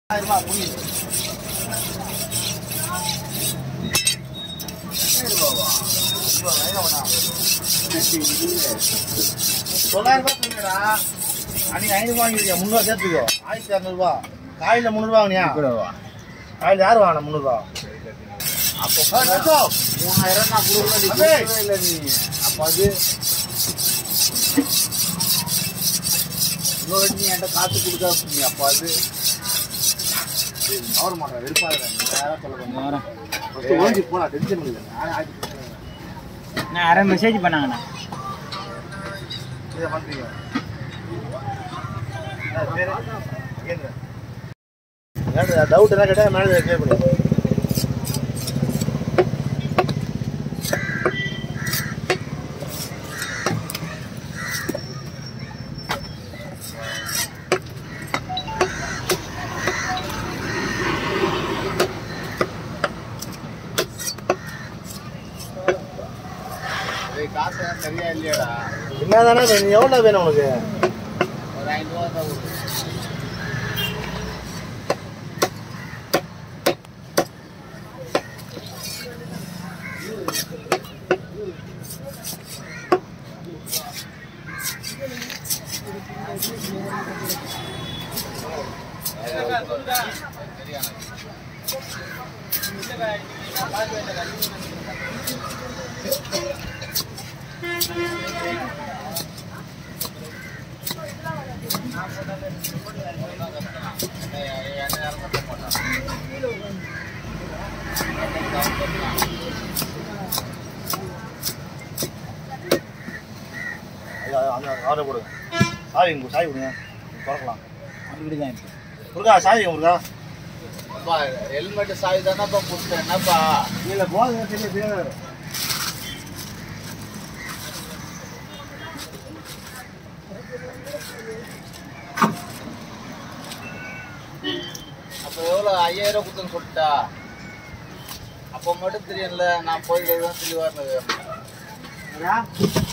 ஆயிரம் ரூபாய் புரியுது தொள்ளாயிரம் ரூபாய் சொன்னடா அன்னைக்கு ஐநூறு வாங்கிருக்கியா முந்நூறுவா சேர்த்துக்கோ ஆயிரத்தி இரநூறுவா காயில முந்நூறுவா வாங்கினியா காயில் யார் வாங்கின முந்நூறுவா அப்போ மூணாயிரம் நான் கொடுக்கல நீ அடே. கொடுக்கவே இல்லை நீ அப்போ அது இன்னொரு வாட்டி நீ என்கிட்ட காசு கொடுத்தா நீ அப்போ அது அவர் மாட்டா வெறுப்பாக யாரும் சொல்ல வரேன். கொஞ்சம் ஓஞ்சி போனா டென்ஷன் இல்லை நானே ஆக்கி கொடுத்துறேன். நான் யாரும் மெசேஜ் பண்ணாங்கண்ணா இதை பண்றீங்க டவுட் எல்லாம் கேட்டா மேலே கிளியர் பண்ணி ஏய், காசு எல்லாம் சரியா இல்லையாடா என்னதானே வேணும் எவ்வளோ வேணும் உனக்கு ஒரு ஐநூறுவா தான் கொடுக்கு. ஆர்டர் கொடுங்க சாவி உங்க சாவி கொடுங்க திறக்கலாம் அப்படி தான் இருக்கு கொடுக்கா சாவி கொடுக்கா அப்பா ஹெல்மெட் சாவி தானேப்பா கொடுத்தேன் என்னப்பா இல்லை போதும் தெரிய தெரியாது அப்போ எவ்வளோ ஐயாயிரம் கொடுத்தேன்னு சொல்லிட்டா அப்போ மட்டும் தெரியும்ல நான் போய் தான் தெளிவாக இருந்தது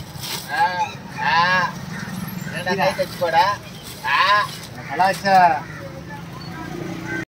ஆ ஆ என்னடா கை தச்சு போடா ஆ கலாச்சா